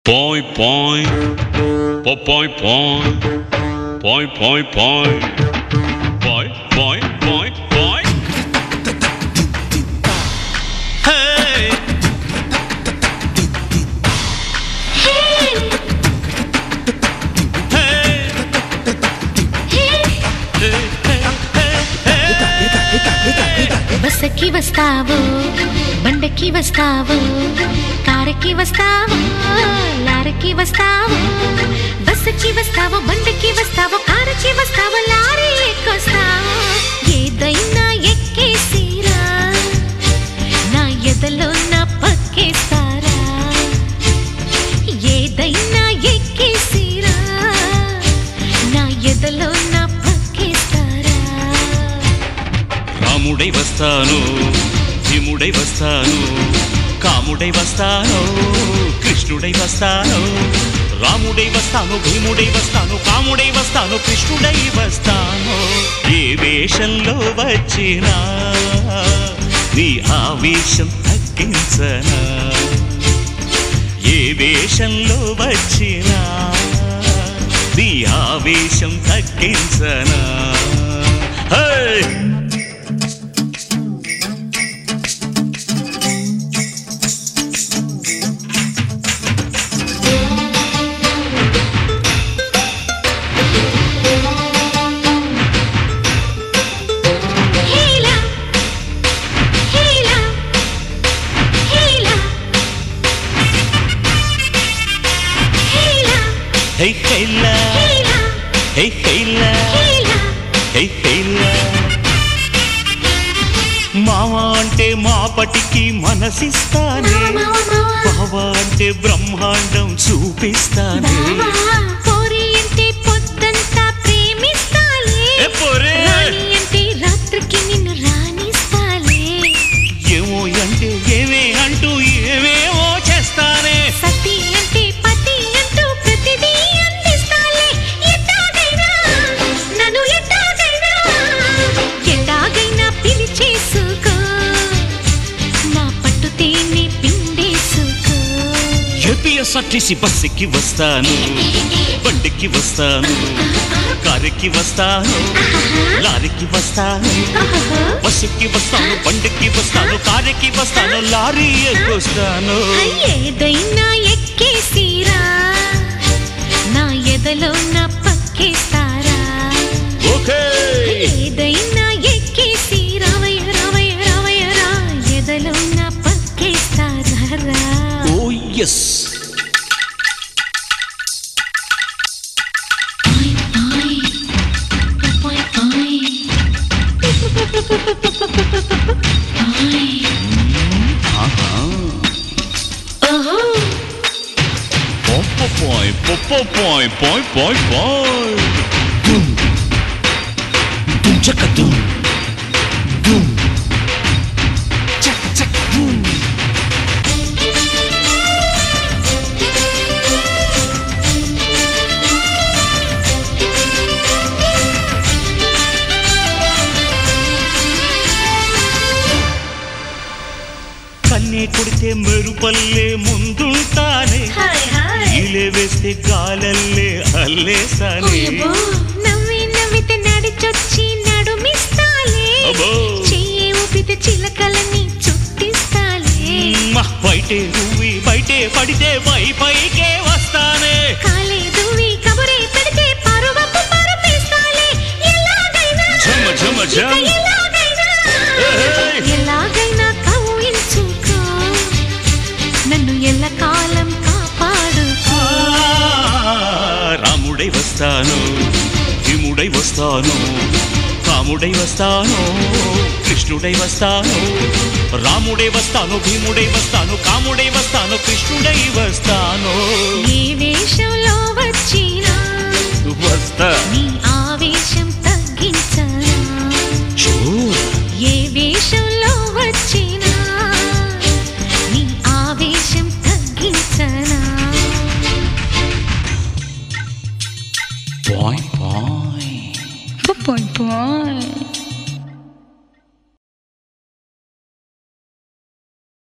Põe, põe, pô, põe, põe, põe, põe, põe, põe, põe, põe, põe. Hey! Hey! Hey, hey, hey, hey. బస్సకి వస్తావు బండకి వస్తావు కారుకి వస్తావు లారీకి వస్తావు బస్సుకి వస్తావు బండకి వస్తావు కారుకి వస్తావు లారీ ఎక్కొస్తావు ఏదైనా ఎక్కేసిరా నా ఎదలో నా పక్కేస్తారా ఏదైనా ఎక్కేసిరా నా ఎదలో నా పక్కేస్తారా రాముడై వస్తాను భీముడై వస్తాను కాముడై వస్తాను కృష్ణుడై వస్తాను రాముడై వస్తాను భీముడై వస్తాను కాముడై వస్తాను కృష్ణుడై వస్తాను ఏ వేషంలో వచ్చినా నీ ఆవేశం తగ్గించనా ఏ వేషంలో వచ్చినా నీ ఆవేశం తగ్గించనా హే హీలా హీలా హీలా హీలా Hey, hey, la. హీలా Hey, hey, la. హీలా Hey, hey, la. మావ అంటే మాపటికి మనసిస్తానే మావా మావా బావ అంటే బ్రహ్మాండం చూపిస్తానే బావా పోరి అంటే పొద్దంతా ప్రేమిస్తాలే ఏ పోరే రాణి అంటే రాత్రికి నిన్ను రాణిస్తాలే ఏమో అంటే ఏమే అంటూ ఏమేమో చేస్తానే సతి అంటే పతి అంటూ ప్రతిదీ అందిస్తాలే ఎట్టాగైనా నన్ను ఎట్టాగైనా ఎట్టాగైనా పిలిచేసుకో నా పట్టు తేనె పిండేసుకో ఏపీఎస్ఆర్టీసీ బస్సుకి వస్తాను బండికి వస్తాను కారుకి వస్తాను లారీకి వస్తాను బస్సుకి వస్తాను బండికి వస్తాను కారుకి వస్తాను లారీ ఎక్కొస్తాను ఏదైనా ఎక్కేసిరా నా ఎదలో నా పక్కేస్తారా ఓకే ఏదైనా ఎక్కేసి రావయ్య రావయ్య రావయ్య రా ఎదలో నా పక్కేస్తారా ఓ ఎస్ Põe, põe, põe, põe, põe, põe, põe. Dum. Dum, tchaca, dum. Dum. Tchaca, tchaca, dum. కన్నే కొడితే మెరుపల్లే ముందుంటానే ఈలే వేస్తే గాలల్లే అల్లేసానే నవ్వి నవ్వితే నడిచొచ్చి నడుమిస్తాలే అబ్బో. చెయ్యి ఊపితే చిలకలని చుట్టిస్తాలే మ్మ, బయటే నువ్వి బయటే పడితే పై పైకే వస్తానే కాలే దువ్వి కబురే పెడితే పరువపు పరుపేస్తాలే ఎలాగైనా ఝమ ఝమ ఝమ్ ఇక ఎలాగైనా ఏయ్. ఎలాగైనా కవ్వించుకో నన్ను ఎల్లకాలం కాపాడుకో ఆ, రాముడై వస్తాను భీముడై వస్తాను కాముడై వస్తాను కృష్ణుడై వస్తాను రాముడై వస్తాను భీముడై వస్తాను కాముడై వస్తాను కృష్ణుడై వస్తాను ఏ వేషం